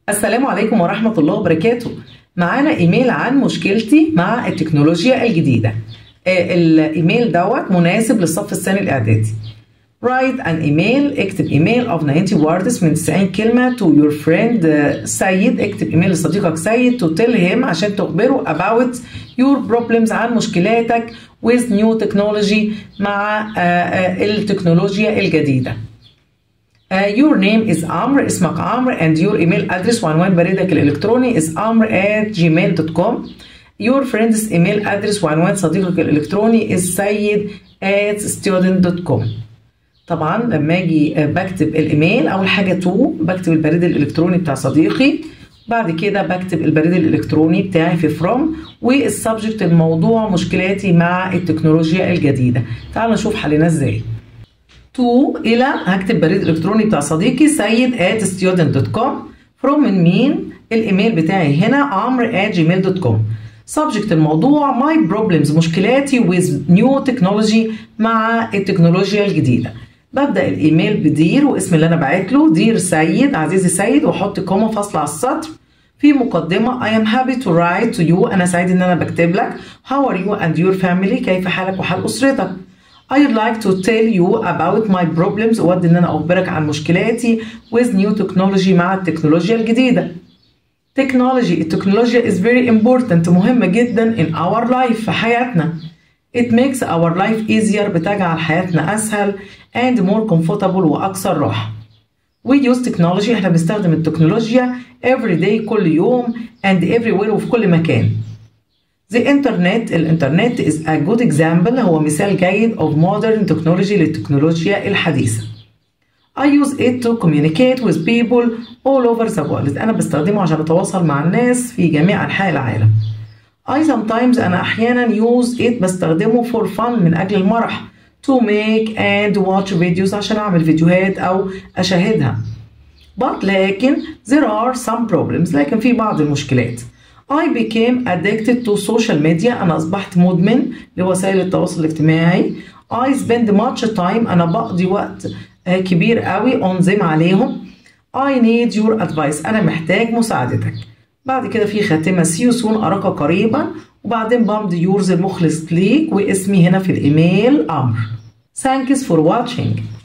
السلام عليكم ورحمة الله وبركاته معانا ايميل عن مشكلتي مع التكنولوجيا الجديدة آه، الايميل دوت مناسب للصف الثاني الاعدادي write an email اكتب ايميل of 90 words من 90 كلمة to your friend آه، سيد اكتب ايميل لصديقك سيد to tell him عشان تخبره about your problems عن مشكلاتك with new technology مع آه، آه، التكنولوجيا الجديدة Uh, your name is عمرو اسمك عمرو and your email address وعنوان بريدك الإلكتروني is عمرو at gmail.com your friend's email address وعنوان صديقك الإلكتروني is سيد at student.com طبعا لما اجي آه، بكتب الايميل اول حاجه تو بكتب البريد الالكتروني بتاع صديقي بعد كده بكتب البريد الالكتروني بتاعي في فروم والسبجكت الموضوع مشكلاتي مع التكنولوجيا الجديده تعالوا نشوف حلنا ازاي تو الى هكتب بريد الكتروني بتاع صديقي سيد at student.com from من مين الايميل بتاعي هنا عمرو at gmail.com subject الموضوع my problems مشكلاتي with new technology مع التكنولوجيا الجديدة ببدأ الإيميل بدير واسم اللي أنا بعت له دير سيد عزيزي سيد وأحط كوما فاصلة على السطر في مقدمة I am happy to write to you أنا سعيد إن أنا بكتب لك How are you and your family كيف حالك وحال أسرتك I'd like to tell you about my problems أود إن أنا أخبرك عن مشكلاتي with new technology مع التكنولوجيا الجديدة technology التكنولوجيا is very important مهمة جدا in our life في حياتنا it makes our life easier بتجعل حياتنا أسهل and more comfortable وأكثر راحة we use technology احنا بنستخدم التكنولوجيا every day كل يوم and everywhere وفي كل مكان The internet الانترنت is a good example هو مثال جيد of modern technology للتكنولوجيا الحديثة. I use it to communicate with people all over the world. أنا بستخدمه عشان أتواصل مع الناس في جميع أنحاء العالم. I sometimes أنا أحيانا use it بستخدمه for fun من أجل المرح to make and watch videos عشان أعمل فيديوهات أو أشاهدها. But لكن there are some problems لكن في بعض المشكلات. I became addicted to social media أنا أصبحت مدمن لوسائل التواصل الاجتماعي I spend much time أنا بقضي وقت آه، كبير قوي on them عليهم I need your advice أنا محتاج مساعدتك بعد كده في خاتمة see you soon أراك قريبا وبعدين بمضي يورز المخلص ليك واسمي هنا في الإيميل أمر Thanks for watching